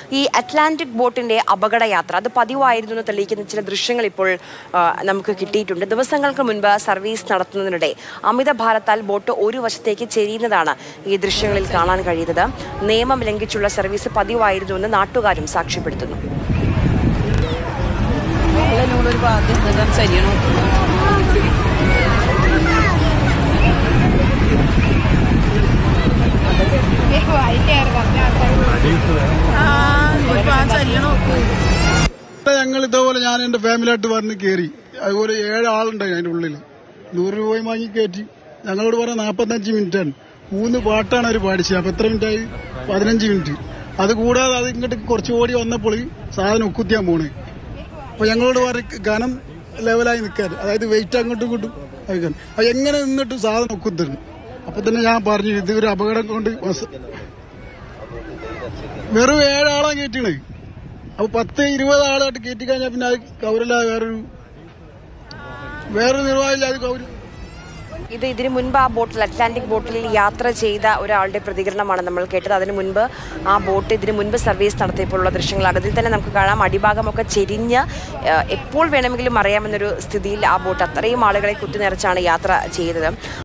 ഈ അറ്റ്ലാന്റിക് ബോട്ടിന്റെ അപകടയാത്ര അത് പതിവായിരുന്നു എന്ന് തെളിയിക്കുന്ന ചില ദൃശ്യങ്ങൾ ഇപ്പോൾ ആ, നമുക്ക് കിട്ടിയിട്ടുണ്ട് ദിവസങ്ങൾക്ക് മുൻപ് സർവീസ് നടത്തുന്നതിനിടെ അമിത ഭാരത്താൽ ബോട്ട് ഒരു വശത്തേക്ക് ചെരിയുന്നതാണ് ഈ ദൃശ്യങ്ങളിൽ കാണാൻ കഴിയുന്നത് നിയമം ലംഘിച്ചുള്ള സർവീസ് പതിവായിരുന്നുവെന്ന് നാട്ടുകാരും സാക്ഷ്യപ്പെടുത്തുന്നു ഒരു ഭാഗത്ത് ശരിയാണോ ഞങ്ങൾ ഇതേപോലെ ഞാൻ എന്റെ ഫാമിലിയായിട്ട് വന്ന് കയറി അതുപോലെ ഏഴ് ആളുണ്ടായി അതിന്റെ ഉള്ളിൽ നൂറ് രൂപയും വാങ്ങി കയറ്റി ഞങ്ങളോട് പറഞ്ഞ നാപ്പത്തഞ്ച് മിനിറ്റ് ആണ് മൂന്ന് പാട്ടാണ് അവർ പാടിച്ചത് അപ്പൊ എത്ര മിനിറ്റ് ആയി പതിനഞ്ച് മിനിറ്റ് അത് കൂടാതെ അത് ഇങ്ങോട്ട് കുറച്ച് ഓടി വന്നപ്പോൾ സാധനം ഒക്കുത്തിയാൻ പോണേ അപ്പൊ ഞങ്ങളോട് പറഞ്ഞ ഘനം ലെവലായി നിൽക്കാൻ അതായത് വെയിറ്റ് അങ്ങോട്ടും ഇങ്ങോട്ടും അയക്കാൻ അത് എങ്ങനെ നിന്നിട്ട് സാധനം ഒക്കുത്തരുന്നു അപ്പൊ തന്നെ ഞാൻ പറഞ്ഞു ഇത് ഒരു അപകടം കൊണ്ട് വസ- വെറും ഏഴാളാ കയറ്റിണേ അപ്പൊ പത്ത് ഇരുപത് ആളായിട്ട് കയറ്റി കഴിഞ്ഞാൽ പിന്നെ അത് കൗരല്ല വേറൊരു വേറൊരു നിർവാഹമില്ല അത് കൗര ഇത് ഇതിനു മുൻപ് ആ ബോട്ടിൽ അറ്റ്ലാന്റിക് ബോട്ടിൽ യാത്ര ചെയ്ത ഒരാളുടെ പ്രതികരണമാണ് നമ്മൾ കേട്ടത് അതിനു മുൻപ് ആ ബോട്ട് ഇതിനു മുൻപ് സർവീസ് നടത്തിയപ്പോഴുള്ള ദൃശ്യങ്ങളാണ് അതിൽ തന്നെ നമുക്ക് കാണാം അടിഭാഗമൊക്കെ ചെരിഞ്ഞ് ഏഹ്, എപ്പോൾ വേണമെങ്കിലും അറിയാമെന്നൊരു സ്ഥിതിയിൽ ആ ബോട്ട് അത്രയും ആളുകളെ കുത്തി നിറച്ചാണ് യാത്ര ചെയ്തത്